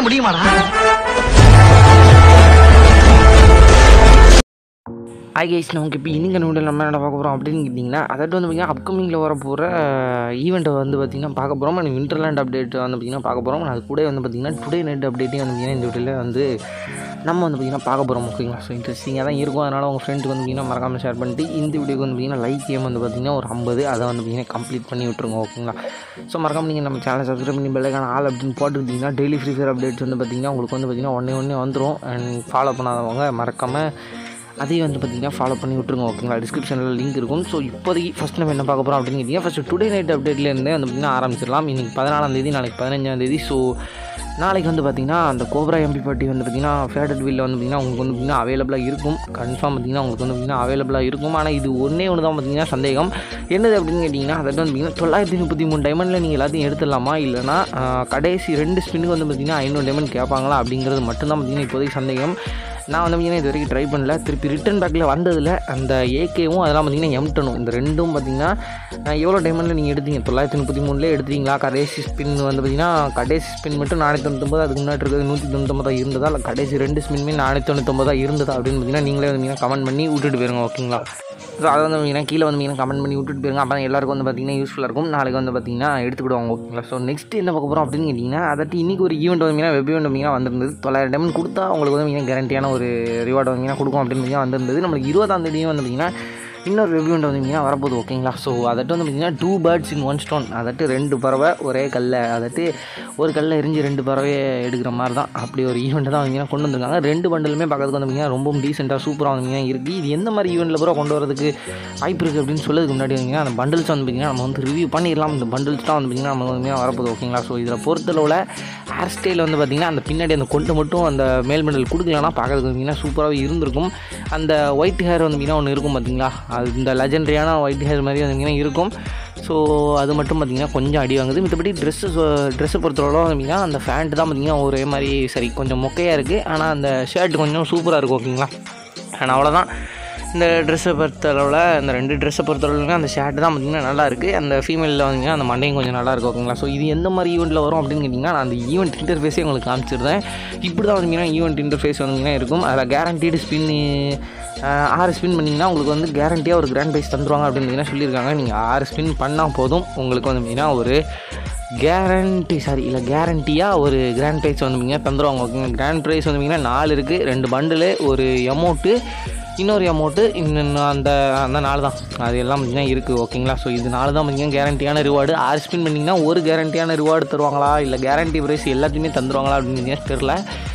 முடியுமாடா hi guys நமக்கு இப்போ இன்னிங்க நூடில் நம்ம என்ன பார்க்க போகிறோம் அப்படின்னு கேட்டிங்கன்னா அதாவது வந்து பார்த்திங்கன்னா அப்கமிங்கில் வர போகிற ஈவெண்ட்டை வந்து பார்த்திங்கன்னா பார்க்க போகிறோம் அண்ட் விண்டர்லேண்ட் அப்டேட் வந்து பார்த்திங்கன்னா பார்க்க போகிறோம் அது கூட வந்து பார்த்திங்கன்னா டுடே நைட் அப்டேட்டையும் வந்து பார்த்திங்கன்னா இந்த வீட்டில் வந்து நம்ம வந்து பார்த்திங்கன்னா பார்க்க போகிறோம் ஓகேங்களா ஸோ இன்ட்ரெஸ்டிங்காக தான் இருக்கும் அதனால் உங்கள் ஃப்ரெண்டுக்கு வந்து பார்த்திங்கன்னா மறக்காமல் ஷேர் பண்ணிட்டு இந்த வீடியோக்கு வந்து பார்த்திங்கன்னா லைக் கேம் வந்து பார்த்திங்கன்னா ஒரு ஐம்பது அதை வந்து பார்த்திங்கன்னா கம்ப்ளீட் பண்ணி விட்ருங்க ஓகேங்களா ஸோ மறக்காம நீங்கள் நம்ம சேனலை சப்ஸ்கிரைப் பண்ணி பெல்லைக்கான ஆள் அப்படின்னு போட்டுக்கிட்டிங்கன்னா டெய்லி ஃப்ரீ ஃபயர் அப்டேட்ஸ் வந்து பார்த்திங்கன்னா உங்களுக்கு வந்து பார்த்திங்கன்னா ஒன்றே ஒன்றே வந்துடும் அண்ட் ஃபாலோ பண்ணாதவங்க மறக்காமல் அதையும் வந்து பார்த்தீங்கன்னா ஃபாலோ பண்ணி விட்ருங்க ஓகேங்களா டிஸ்கிரிப்ஷனில் லிங்க் இருக்கும் ஸோ இப்போதைக்கு ஃபஸ்ட் நம்ம என்ன பார்க்க போகிறோம் அப்படின்னு கேட்டிங்கன்னா ஃபஸ்ட்டு டுடே நைட் அப்டேட்லேருந்தே வந்து பார்த்திங்கன்னா ஆரம்பிச்சிடலாம் இன்றைக்கி பதினாலாம் தேதி நாளைக்கு பதினஞ்சாம் தேதி ஸோ நாளைக்கு வந்து பார்த்திங்கன்னா அந்த கோப்ரா எம்பி பார்ட்டி வந்து பார்த்திங்கன்னா ஃபேடட் வீலில் வந்து பார்த்திங்கன்னா உங்களுக்கு வந்து பார்த்திங்கன்னா அவைலபிளாக இருக்கும் கன்ஃபார்ம் பார்த்திங்கன்னா உங்களுக்கு வந்து பார்த்திங்கன்னா அவைலபிளாக இருக்கும் ஆனால் இது ஒன்றே ஒன்று தான் பார்த்திங்கன்னா சந்தேகம் என்னது அப்படின்னு கேட்டிங்கன்னா அதாவது வந்து பார்த்திங்கன்னா தொள்ளாயிரத்தி முப்பத்தி மூணு டைமண்டில் நீங்கள் எல்லாத்தையும் எடுத்துடலாமா இல்லைனா ஆஹ், கடைசி ரெண்டு ஸ்பின்னுக்கு வந்து பார்த்திங்கன்னா ஐநூறு டைமண்ட் கேட்பாங்களா அப்படிங்கிறது மட்டும்தான் பார்த்திங்கன்னா இப்போதைக்கு சந்தேகம் நான் வந்து பார்த்திங்கன்னா இது வரைக்கும் ட்ரை பண்ணல திருப்பி ரிட்டன் பேக்கில் வந்ததில் அந்த ஏகேவும் அதெல்லாம் பார்த்திங்கன்னா எம்டனும் இந்த ரெண்டும் பார்த்திங்கன்னா அஹ், எவ்வளோ டைமண்டில் நீங்கள் எடுத்தீங்க தொள்ளாயிரத்தி முப்பத்தி மூணுலேயே எடுத்தீங்களா கடைசி ஸ்பின் வந்து பார்த்திங்கன்னா கடைசி ஸ்பின் மட்டும் நானூற்றி தொண்ணூத்தொம்பது அதுக்கு முன்னாடி இருக்கிறது நூற்றி தொண்ணூத்தொம்பதா இருந்ததா இல்லை கடைசி ரெண்டு ஸ்பின்மே நானூற்றி தொண்ணூத்தொம்பதா இருந்ததா அப்படின்னு பார்த்தீங்கன்னா நீங்களே வந்து கமெண்ட் பண்ணி விட்டுட்டு போயிருங்க ஓகேங்களா ஸோ அதை வந்து பார்த்தீங்கன்னா கீழே வந்து பார்த்தீங்கன்னா கமெண்ட் பண்ணி விட்டுட்டு போயிருங்க அப்போ எல்லாருக்கும் வந்து பார்த்தீங்கன்னா யூஸ்ஃபுல்லாக இருக்கும் நாளைக்கு வந்து பார்த்தீங்கன்னா எடுத்துக்கிடுவாங்க ஓகேங்களா ஸோ நெக்ஸ்ட் என்ன பார்க்க போகிறோம் அப்படின்னு கேட்டிங்கன்னா அதாட்டி இன்றைக்கி ஒரு ஈவெண்ட் வந்தீங்கன்னா வெப் ஈவெண்ட் வந்தீங்கன்னா வந்திருந்தது தொள்ளாயிரம் டைமண்ட் கொடுத்தா உங்களுக்கு வந்து பார்த்தீங்கன்னா கேரண்டியான ஒரு ரிவார்டு வந்தீங்கன்னா கொடுக்கும் அப்படின்னு பார்த்தீங்கன்னா வந்திருந்தது நம்மளுக்கு இருபதாம் தேதியும் வந்து பார்த்தீங்கன்னா இன்னொரு ரிவ்யூ வந்தீங்கன்னா வரப்போகுது ஓகேங்களா ஸோ அதட்டு வந்து பார்த்தீங்கன்னா two birds in one stone அதட்டு ரெண்டு பறவை ஒரே கல்ல அதட்டு ஒரு கல்லை எரிஞ்சு ரெண்டு பறவையை எடுக்கிற மாதிரி தான் அப்படி ஒரு ஈவெண்ட் தான் வந்தீங்கன்னா கொண்டு வந்திருக்காங்க ரெண்டு பண்டலுமே பார்க்கறதுக்கு வந்து பார்த்தீங்கன்னா ரொம்ப டீசெண்டாக சூப்பராக வந்தீங்கன்னா இருக்குது இது எந்த மாதிரி ஈவெண்ட்டில் பூரா கொண்டு வரதுக்கு வாய்ப்பு இருக்குது அப்படின்னு சொல்லதுக்கு முன்னாடி வந்தீங்கன்னா அந்த பண்டல்ஸ் வந்து பார்த்தீங்கன்னா நம்ம வந்து ரிவ்யூ பண்ணிடலாம் இந்த பண்டல்ஸ் தான் வந்து பார்த்தீங்கன்னா நம்ம வந்து வரப்போகுது ஓகேங்களா ஸோ இதில் பொறுத்தளவில் ஹேர் ஸ்டைல் வந்து பார்த்தீங்கன்னா அந்த பின்னாடி அந்த கொண்டு மட்டும் அந்த மேல் பண்டல் கொடுக்கலன்னா பார்க்கறதுக்கு பார்த்தீங்கன்னா சூப்பராகவே இருந்திருக்கும் அந்த ஒயிட் ஹேர் வந்து பார்த்தீங்கன்னா ஒன்று இருக்கும் பார்த்தீங்களா அது இந்த லெஜெண்டரியான ஒயிட் ஹேர் மாதிரி வந்து பார்த்தீங்கன்னா இருக்கும் ஸோ அது மட்டும் பார்த்தீங்கன்னா கொஞ்சம் அடி வாங்குது மற்றபடி ட்ரெஸ்ஸஸ் ட்ரெஸ்ஸை பொறுத்தளவு பார்த்தீங்கன்னா அந்த ஃபேண்ட் தான் பார்த்தீங்கன்னா ஒரே மாதிரி சரி கொஞ்சம் மொக்கையாக இருக்குது ஆனால் அந்த ஷர்ட் கொஞ்சம் சூப்பராக இருக்கும் ஓகேங்களா ஆனால் அவ்வளோதான் இந்த ட்ரெஸ்ஸை பொறுத்தளவில் இந்த ரெண்டு ட்ரெஸ்ஸை பொறுத்தளவுக்கு அந்த ஷர்ட் தான் பார்த்திங்கன்னா நல்லா இருக்குது அந்த ஃபீமேலில் வந்தீங்கன்னா அந்த மண்டையும் கொஞ்சம் நல்லா இருக்கும் ஓகேங்களா ஸோ இது எந்த மாதிரி ஈவெண்ட்டில் வரும் அப்படின்னு கேட்டிங்கன்னா நான் அந்த ஈவெண்ட் இன்டர்ஃபேஸே உங்களுக்கு காமிச்சிருந்தேன் இப்படி தான் வந்தீங்கன்னா ஈவெண்ட் இன்டர்ஃபேஸ் வந்தீங்கன்னா இருக்கும் அதில் கேரண்டீடு ஸ்பின்னு ஆறு ஸ்பின் பண்ணிங்கன்னா உங்களுக்கு வந்து கேரண்டியாக ஒரு கிராண்ட் ப்ரைஸ் தந்துருவாங்க அப்படின்னு பார்த்தீங்கன்னா சொல்லியிருக்காங்க நீங்கள் ஆறு ஸ்பின் பண்ணால் போதும் உங்களுக்கு வந்து பார்த்தீங்கன்னா ஒரு கேரண்டி சாரி இல்லை கேரண்டியாக ஒரு கிராண்ட் ப்ரைஸ் வந்து பார்த்தீங்கன்னா தந்துருவாங்க ஓகேங்க கிராண்ட் ப்ரைஸ் வந்து பார்த்தீங்கன்னா நாலு இருக்குது ரெண்டு பண்டிலு ஒரு அமௌண்ட்டு இன்னொரு அமௌண்ட்டு இன்னும் அந்த அந்த நாலு தான் அது எல்லாம் பார்த்தீங்கன்னா இருக்குது ஓகேங்களா ஸோ இது நாலு தான் பார்த்தீங்கன்னா கேரண்டியான ரிவார்டு ஆறு ஸ்பின் பண்ணிங்கன்னா ஒரு கேரண்டியான ரிவார்டு தருவாங்களா இல்லை கேரண்டி ப்ரைஸ் எல்லாத்தையுமே தந்துருவாங்களா அப்படின்னு தெரில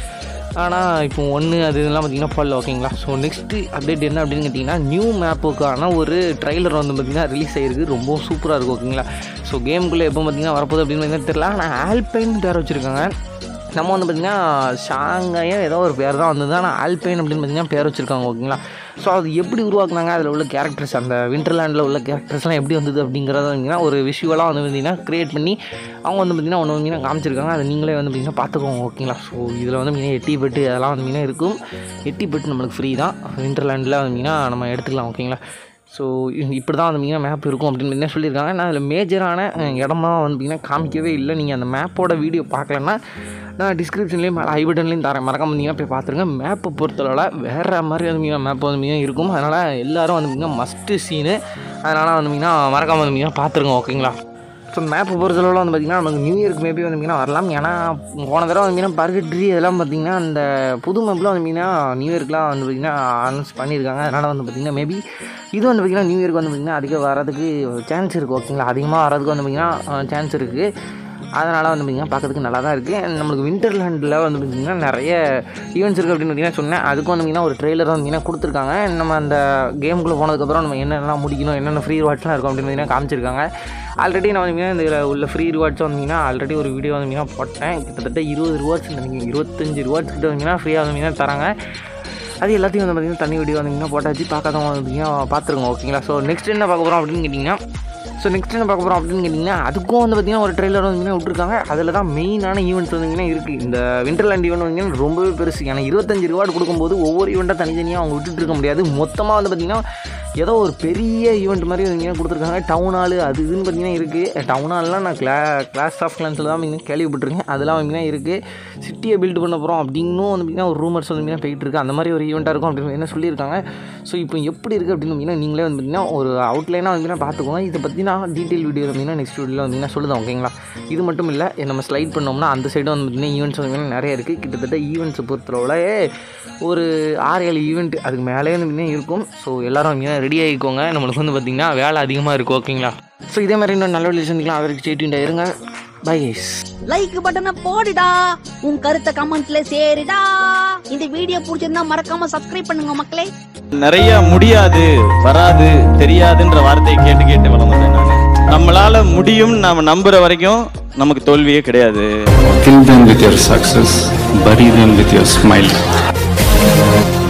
ஆனால் இப்போ ஒன்று அது இதெல்லாம் பார்த்தீங்கன்னா போடல ஓகேங்களா ஸோ நெக்ஸ்ட்டு அப்டேட் என்ன அப்படின்னு கேட்டிங்கன்னா நியூ மேப்புக்கான ஒரு ட்ரைலர் வந்து பார்த்திங்கன்னா ரிலீஸ் ஆகிருக்கு ரொம்ப சூப்பராக இருக்கும் ஓகேங்களா ஸோ கேமுக்குள்ளே எப்போ பார்த்தீங்கன்னா வரப்போகுது அப்படின்னு பார்த்தீங்கன்னா தெரியல ஆனால் ஆல்பைன் பேர் வச்சுருக்காங்க நம்ம வந்து பார்த்திங்கன்னா ஷாங்காயும் ஏதோ ஒரு பேர் தான் வந்தது ஆனால் ஆல்பைன் அப்படின்னு பார்த்தீங்கன்னா பேர் வச்சுருக்காங்க ஓகேங்களா ஸோ அது எப்படி உருவாக்குனாங்க அதில் உள்ள கேரக்டர்ஸ் அந்த விண்டர்லேண்டில் உள்ள கேரக்டர்ஸ்லாம் எப்படி வந்தது அப்படிங்கிறத பார்த்தீங்கன்னா ஒரு விஷுவலாக வந்து பார்த்திங்கன்னா க்ரியேட் பண்ணி அவங்க வந்து பார்த்திங்கன்னா ஒன்று வந்து காமிச்சிருக்காங்க அதை நீங்களே வந்து பார்த்திங்கன்னா பார்த்துக்கோங்க ஓகேங்களா ஸோ இதில் வந்து பார்த்திங்கன்னா எட்டி பெட்டு அதெல்லாம் வந்து பார்த்திங்கன்னா இருக்கும் எட்டி பெட்டு நம்மளுக்கு ஃப்ரீ தான் விண்டர்லேண்டில் வந்து பார்த்திங்கன்னா நம்ம எடுத்துக்கலாம் ஓகேங்களா ஸோ இப்படி தான் வந்து பார்த்திங்கன்னா மேப் இருக்கும் அப்படின்னு பார்த்தீங்கன்னா சொல்லியிருக்காங்க நான் அதில் மேஜரான அஹ், இடமா வந்து பார்த்திங்கன்னா காமிக்கவே இல்லை நீங்கள் அந்த மேப்போட வீடியோ பார்க்கலன்னா நான் டிஸ்கிரிப்ஷன்லேயும் ஐ பட்டன்லேயும் தரேன் மறக்காம பார்த்தீங்கன்னா போய் பார்த்துருங்க மேப்பை பொறுத்தளவில் வேறு மாதிரி வந்து பார்த்திங்கன்னா மேப் வந்து பார்த்திங்கன்னா இருக்கும் அதனால் எல்லோரும் வந்து பார்த்திங்கன்னா மஸ்ட்டு சீனு அதனால் வந்து பார்த்திங்கன்னா மறக்காம வந்து பார்த்திங்கன்னா பார்த்துருங்க ஓகேங்களா ஸோ மேப்பை பொறுத்தளவில் வந்து பார்த்திங்கன்னா நமக்கு நியூ இயருக்கு மேபி வந்து பார்த்திங்கன்னா வரலாம் ஏன்னா போன தடவை வந்து பார்த்திங்கன்னா பர்கட்ரி இதெல்லாம் பார்த்திங்கன்னா அந்த புது மேப்பில் வந்து பார்த்திங்கன்னா நியூ இயர்க்குலாம் வந்து பார்த்திங்கன்னா அனௌன்ஸ் பண்ணியிருக்காங்க அதனால் வந்து பார்த்திங்கன்னா மேபி இது வந்து பார்த்திங்கன்னா நியூ இயருக்கு வந்து பார்த்திங்கன்னா அதிகம் வரதுக்கு சான்ஸ் இருக்குது ஓகேங்களா அதிகமாக வரதுக்கு வந்து பார்த்திங்கன்னா சான்ஸ் இருக்குது அதனால் வந்து பார்த்திங்கன்னா பார்க்கறதுக்கு நல்லா தான் இருக்குது நம்மளுக்கு விண்டர்லேண்டில் வந்து பார்த்திங்கன்னா நிறைய ஈவெண்ட்ஸ் இருக்குது அப்படின்னு பார்த்தீங்கன்னா சொன்னேன் அதுக்கும் வந்து பார்த்திங்கன்னா ஒரு ட்ரெய்லர் வந்து பார்த்திங்கன்னா கொடுத்துருக்காங்க நம்ம அந்த கேமுக்குள்ளே போனதுக்கப்புறம் நம்ம என்னென்னலாம் முடிக்கணும் என்னென்ன ஃப்ரீ ரிவார்ட்ஸ்லாம் இருக்கும் அப்படின்னு பார்த்தீங்கன்னா காமிச்சிருக்காங்க ஆல்ரெடி நான் வந்து பார்த்திங்கன்னா இதில் உள்ள ஃப்ரீ ரிவார்ட்ஸ் வந்தீங்கன்னா ஆல்ரெடி ஒரு வீடியோ வந்து பார்த்திங்கன்னா போட்டேன் கிட்டத்தட்ட இருபது ரிவார்ட்ஸ் நினைக்கிறேன் இருபத்தஞ்சு ரிவார்ட்ஸ் கிட்ட வந்தீங்கன்னா ஃப்ரீயாக வந்து பார்த்திங்கன்னா தராங்க அது எல்லாத்தையும் வந்து பார்த்திங்கன்னா தனி வீடியோ வந்தீங்கன்னா போட்டாச்சு பார்க்காதவங்க வந்து பார்த்திங்கன்னா பார்த்துருங்க ஓகேங்களா ஸோ நெக்ஸ்ட் என்ன பார்க்க போகிறோம் அப்படின்னு கேட்டிங்கன்னா ஸோ நெக்ஸ்ட் என்ன பார்க்க போகிறோம் அப்படின்னு கேட்டிங்கன்னா அதுக்கும் வந்து பார்த்திங்கன்னா ஒரு ட்ரெய்லர் வந்து விட்டுருக்காங்க அதில் தான் மெயினான ஈவெண்ட்ஸ் வந்து இருக்குது இந்த விண்டர்லேண்ட் ஈவெண்ட் வந்து ரொம்பவே பெருசு ஏன்னா இருபத்தஞ்சு ரிவார்டு கொடுக்கும்போது ஒவ்வொரு ஈவெண்ட்டாக தனித்தனியாக அவங்க விட்டுட்டு இருக்க முடியாது மொத்தமாக வந்து பார்த்திங்கன்னா ஏதோ ஒரு பெரிய ஈவெண்ட் மாதிரி வந்து கொடுத்துருக்காங்க டவுன் ஹால் அது இதுன்னு பார்த்தீங்கன்னா இருக்குது டவுன் ஹால்லாம் நான் கிளா கிளாஸ் ஆஃப் கிளான்ஸில் தான் வந்து கேள்விப்பட்டிருக்கேன் அதெல்லாம் வந்து இருக்குது சிட்டியை பில்ட் பண்ண போகிறோம் அப்படின்னும் வந்து பார்த்திங்கன்னா ஒரு ரூமர்ஸ் வந்து பார்த்தீங்கன்னா போயிட்டு இருக்கு அந்த மாதிரி ஒரு ஈவெண்ட்டாக இருக்கும் அப்படின்னு என்ன சொல்லியிருக்காங்க ஸோ இப்போ எப்படி இருக்குது அப்படின்னு பார்த்தீங்கன்னா நீங்களே வந்து பார்த்தீங்கன்னா ஒரு அவுட்லைனாக வந்து பார்த்துக்கோங்க இதை பற்றி நான் டீட்டெயில் வீடியோ வந்தீங்கன்னா நெக்ஸ்ட் வீடியோவில் வந்தீங்கன்னா சொல்லுதான் ஓகேங்களா இது மட்டும் இல்லை நம்ம ஸ்லைட் பண்ணோம்னா அந்த சைடு வந்து பார்த்திங்கன்னா ஈவெண்ட்ஸ் வந்து பார்த்தீங்கன்னா நிறைய இருக்குது கிட்டத்தட்ட ஈவெண்ட்ஸை பொறுத்தளவுல ஒரு ஆறு ஏழு ஈவெண்ட் அதுக்கு மேலே வந்து பார்த்தீங்கன்னா இருக்கும் ஸோ எல்லாரும் வந்து ரெடி ஆகிக்கோங்க நம்மளுக்கு வந்து பார்த்திங்கன்னா வேலை அதிகமாக இருக்கும் ஓகேங்களா ஸோ இதே மாதிரி இன்னும் நல்ல வீடியோ சந்திக்கலாம் அதற்கு ஸ்டேட்யூண்டாக இருங்க பை கைஸ் லைக் பட்டனை போடுடா உன் கருத்தை கமெண்ட்ல சேருடா இந்த வீடியோ பிடிச்சிருந்தா மறக்காம சப்ஸ்கிரைப் பண்ணுங்க மக்களே நிறைய முடியாது வராது தெரியாதுன்ற வார்த்தையை கேட்டு கேட்டு வளர்ந்தேன் நான் நம்மளால முடியும் நாம நம்புற வரைக்கும் நமக்கு தோல்வியே கிடையாது Kill them with your success, bury them with your smile.